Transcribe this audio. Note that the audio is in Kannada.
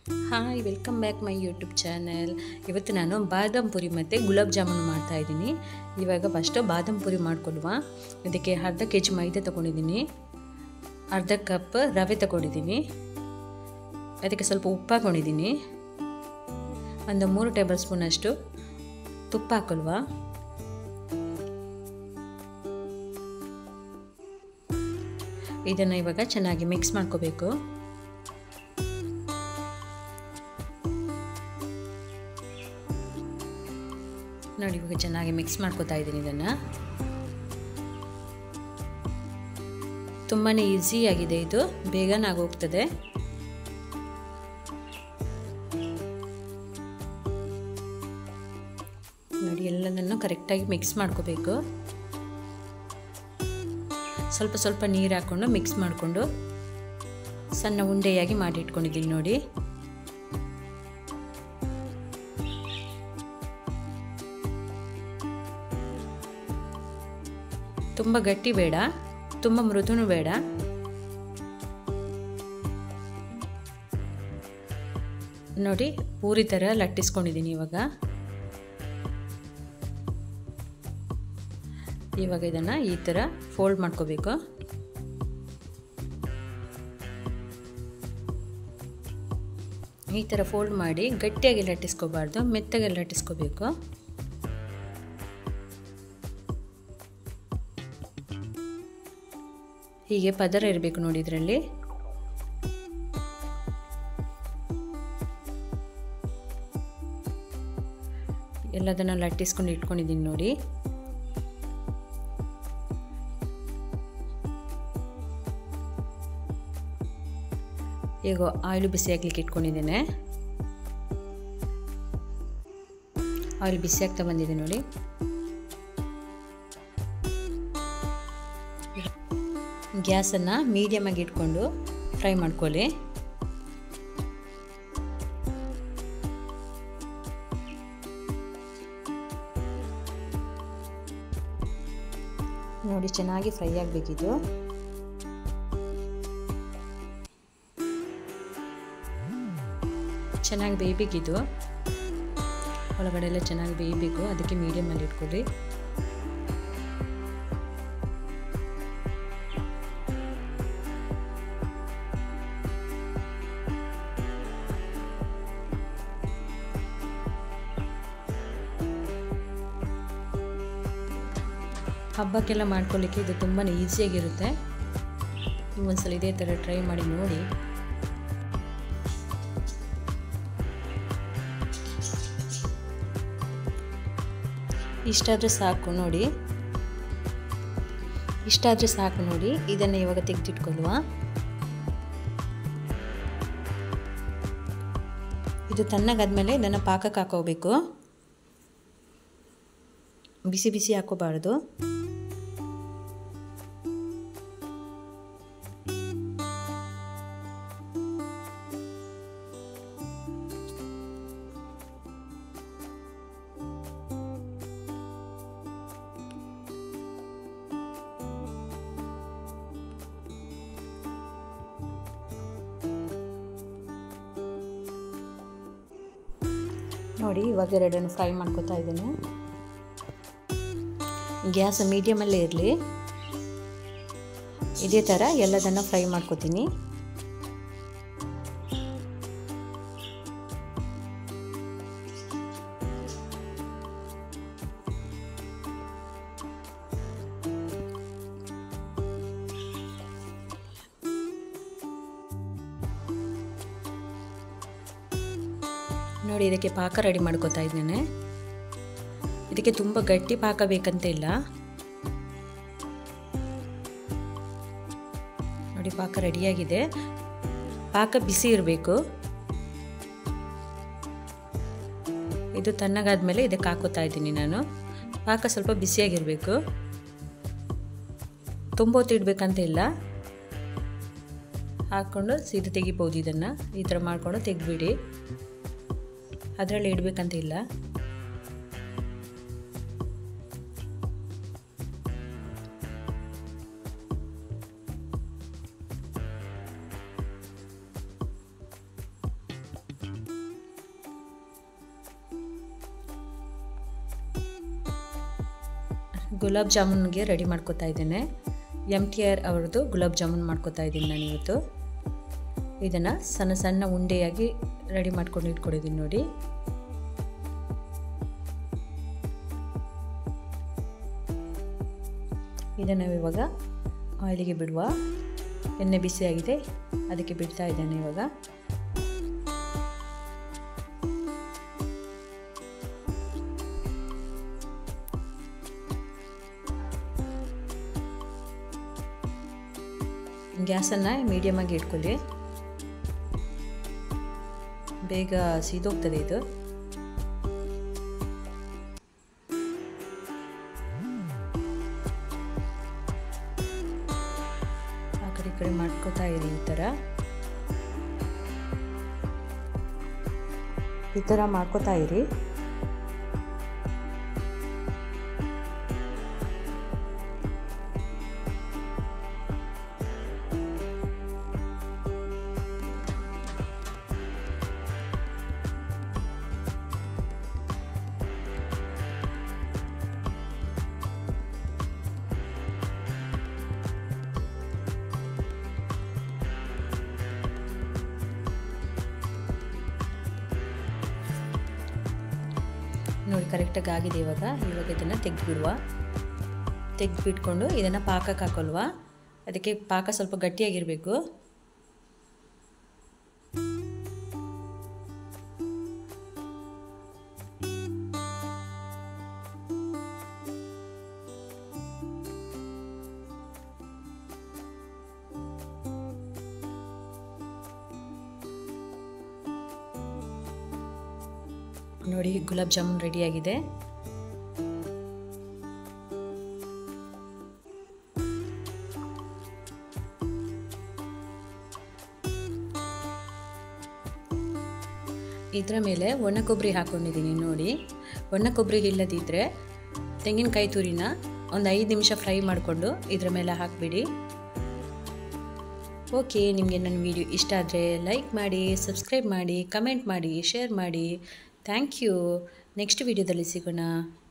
hi welcome back my YouTube channel ಇವತ್ತು ನಾನು ಬಾದಾಮ್ ಪುರಿ ಮತ್ತು ಗುಲಾಬ್ ಜಾಮೂನು ಮಾಡ್ತಾ ಇದ್ದೀನಿ ಇವಾಗ ಫಸ್ಟು ಬಾದಾಮ್ ಪುರಿ ಮಾಡ್ಕೊಡುವ ಇದಕ್ಕೆ ಅರ್ಧ ಕೆ ಜಿ ಮೈದಾ ತೊಗೊಂಡಿದ್ದೀನಿ ಅರ್ಧ ಕಪ್ ರವೆ ತಗೊಂಡಿದ್ದೀನಿ ಅದಕ್ಕೆ ಸ್ವಲ್ಪ ಉಪ್ಪು ಹಾಕೊಂಡಿದ್ದೀನಿ ಒಂದು ಮೂರು ಟೇಬಲ್ ಸ್ಪೂನಷ್ಟು ತುಪ್ಪ ಹಾಕೊಲ್ವಾ ಇದನ್ನು ಇವಾಗ ಚೆನ್ನಾಗಿ ಮಿಕ್ಸ್ ಮಾಡ್ಕೋಬೇಕು ನೋಡಿ ಇವಾಗ ಚೆನ್ನಾಗಿ ಮಿಕ್ಸ್ ಮಾಡ್ಕೋತಾ ಇದ್ದೀನಿ ಇದನ್ನು ತುಂಬಾ ಈಸಿಯಾಗಿದೆ ಇದು ಬೇಗನೆ ಆಗೋಗ್ತದೆ ನೋಡಿ ಎಲ್ಲದನ್ನು ಕರೆಕ್ಟಾಗಿ ಮಿಕ್ಸ್ ಮಾಡ್ಕೋಬೇಕು ಸ್ವಲ್ಪ ಸ್ವಲ್ಪ ನೀರು ಹಾಕ್ಕೊಂಡು ಮಿಕ್ಸ್ ಮಾಡಿಕೊಂಡು ಸಣ್ಣ ಉಂಡೆಯಾಗಿ ಮಾಡಿ ಇಟ್ಕೊಂಡಿದ್ದೀನಿ ನೋಡಿ ತುಂಬ ಗಟ್ಟಿ ಬೇಡ ತುಂಬ ಮೃದುನೂ ಬೇಡ ನೋಡಿ ಪೂರಿ ಥರ ಲಟ್ಟಿಸ್ಕೊಂಡಿದ್ದೀನಿ ಇವಾಗ ಇವಾಗ ಇದನ್ನು ಈ ಥರ ಫೋಲ್ಡ್ ಮಾಡ್ಕೋಬೇಕು ಈ ಥರ ಫೋಲ್ಡ್ ಮಾಡಿ ಗಟ್ಟಿಯಾಗಿ ಲಟ್ಟಿಸ್ಕೋಬಾರ್ದು ಮೆತ್ತಗೆ ಲಟ್ಟಿಸ್ಕೋಬೇಕು ಹೀಗೆ ಪದರ ಇರಬೇಕು ನೋಡಿ ಇದರಲ್ಲಿ ಎಲ್ಲದನ್ನು ಲಟ್ಟಿಸ್ಕೊಂಡು ಇಟ್ಕೊಂಡಿದ್ದೀನಿ ನೋಡಿ ಈಗ ಆಯಿಲು ಬಿಸಿ ಹಾಕ್ಲಿಕ್ಕೆ ಇಟ್ಕೊಂಡಿದ್ದೇನೆ ಆಯಿಲ್ ಬಿಸಿ ಆಗ್ತಾ ಬಂದಿದೆ ನೋಡಿ ಗ್ಯಾಸನ್ನು ಮೀಡಿಯಮಾಗಿ ಇಟ್ಕೊಂಡು ಫ್ರೈ ಮಾಡ್ಕೊಳ್ಳಿ ನೋಡಿ ಚೆನ್ನಾಗಿ ಫ್ರೈ ಆಗಬೇಕಿದು ಚೆನ್ನಾಗಿ ಬೇಯಬೇಕಿದು ಒಳಗಡೆ ಎಲ್ಲ ಚೆನ್ನಾಗಿ ಬೇಯಬೇಕು ಅದಕ್ಕೆ ಮೀಡಿಯಮಲ್ಲಿ ಇಟ್ಕೊಳ್ಳಿ ಹಬ್ಬಕ್ಕೆಲ್ಲ ಮಾಡ್ಕೊಳ್ಳಿಕ್ಕೆ ಇದು ತುಂಬಾ ಈಸಿಯಾಗಿರುತ್ತೆ ನೀವು ಒಂದ್ಸಲ ಇದೇ ಥರ ಟ್ರೈ ಮಾಡಿ ನೋಡಿ ಇಷ್ಟಾದರೆ ಸಾಕು ನೋಡಿ ಇಷ್ಟಾದರೆ ಸಾಕು ನೋಡಿ ಇದನ್ನು ಇವಾಗ ತೆಗೆದಿಟ್ಕೊಳ್ಳುವ ಇದು ತಣ್ಣಗಾದ್ಮೇಲೆ ಇದನ್ನು ಪಾಕಕ್ಕೆ ಹಾಕೋಬೇಕು ಬಿಸಿ ಬಿಸಿ ಹಾಕೋಬಾರ್ದು ನೋಡಿ ಇವಾಗ ಎರಡನ್ನು ಫ್ರೈ ಮಾಡ್ಕೊತಾ ಇದ್ದೀನಿ ಗ್ಯಾಸ್ ಮೀಡಿಯಮಲ್ಲೇ ಇರಲಿ ಇದೇ ಥರ ಎಲ್ಲದನ್ನು ಫ್ರೈ ಮಾಡ್ಕೊತೀನಿ ನೋಡಿ ಇದಕ್ಕೆ ಪಾಕ ರೆಡಿ ಮಾಡ್ಕೋತಾ ಇದ್ದೇನೆ ಇದಕ್ಕೆ ತುಂಬ ಗಟ್ಟಿ ಪಾಕ ಬೇಕಂತ ಇಲ್ಲ ನೋಡಿ ಪಾಕ ರೆಡಿಯಾಗಿದೆ ಪಾಕ ಬಿಸಿ ಇರಬೇಕು ಇದು ತಣ್ಣಗಾದ್ಮೇಲೆ ಇದಕ್ಕೆ ಹಾಕೋತಾ ಇದ್ದೀನಿ ನಾನು ಪಾಕ ಸ್ವಲ್ಪ ಬಿಸಿಯಾಗಿರಬೇಕು ತುಂಬ ಹೊತ್ತು ಇಡಬೇಕಂತ ಇಲ್ಲ ಹಾಕ್ಕೊಂಡು ಸೀದಾ ತೆಗಿಬೋದು ಇದನ್ನು ಈ ಥರ ಮಾಡಿಕೊಂಡು ತೆಗೆದ್ಬಿಡಿ ಅದರಲ್ಲಿ ಇಡಬೇಕಂತ ಇಲ್ಲ ಗುಲಾಬ್ ಜಾಮೂನ್ಗೆ ರೆಡಿ ಮಾಡ್ಕೋತಾ ಇದ್ದೇನೆ ಎಮ್ ಟಿ ಆರ್ ಅವ್ರದ್ದು ಗುಲಾಬ್ ಜಾಮೂನ್ ಮಾಡ್ಕೋತಾ ಇದ್ದೀನಿ ನಾನು ಇವತ್ತು ಇದನ್ನು ಸಣ್ಣ ಸಣ್ಣ ಉಂಡೆಯಾಗಿ ರೆಡಿ ಮಾಡ್ಕೊಂಡು ಇಟ್ಕೊಂಡಿದ್ದೀನಿ ನೋಡಿ ಇದನ್ನು ಇವಾಗ ಆಯಿಲಿಗೆ ಬಿಡುವ ಎಣ್ಣೆ ಬಿಸಿಯಾಗಿದೆ ಅದಕ್ಕೆ ಬಿಡ್ತಾ ಇದ್ದೇನೆ ಇವಾಗ ಗ್ಯಾಸನ್ನು ಮೀಡಿಯಮಾಗಿ ಇಟ್ಕೊಳ್ಳಿ ಬೇಗ ಸೀದೋಗ್ತದೆ ಇದು ಆ ಕಡೆ ಈ ಕಡೆ ಮಾಡ್ಕೋತಾ ಇರಿ ಈ ಥರ ಈ ಥರ ಮಾಡ್ಕೋತಾ ಇರಿ ನೋಡಿ ಕರೆಕ್ಟಾಗಿ ಆಗಿದೆ ಇವಾಗ ಇವಾಗ ಇದನ್ನು ತೆಗೆದುಬಿಡುವ ತೆಗೆದುಬಿಟ್ಕೊಂಡು ಇದನ್ನು ಪಾಕಕ್ಕೆ ಹಾಕೊಲ್ವ ಅದಕ್ಕೆ ಪಾಕ ಸ್ವಲ್ಪ ಗಟ್ಟಿಯಾಗಿರಬೇಕು ನೋಡಿ ಗುಲಾಬ್ ಜಾಮೂನ್ ರೆಡಿಯಾಗಿದೆ ಇದರ ಮೇಲೆ ಒಣ ಕೊಬ್ಬರಿ ಹಾಕ್ಕೊಂಡಿದ್ದೀನಿ ನೋಡಿ ಒಣ ಕೊಬ್ಬರಿ ಇಲ್ಲದಿದ್ದರೆ ತೆಂಗಿನಕಾಯಿ ತುರಿನ ಒಂದು ಐದು ನಿಮಿಷ ಫ್ರೈ ಮಾಡಿಕೊಂಡು ಇದರ ಮೇಲೆ ಹಾಕಿಬಿಡಿ ಓಕೆ ನಿಮಗೆ ನನ್ನ ವಿಡಿಯೋ ಇಷ್ಟ ಆದರೆ ಲೈಕ್ ಮಾಡಿ ಸಬ್ಸ್ಕ್ರೈಬ್ ಮಾಡಿ ಕಮೆಂಟ್ ಮಾಡಿ ಶೇರ್ ಮಾಡಿ ಥ್ಯಾಂಕ್ ಯು ನೆಕ್ಸ್ಟ್ ವಿಡಿಯೋದಲ್ಲಿ ಸಿಗೋಣ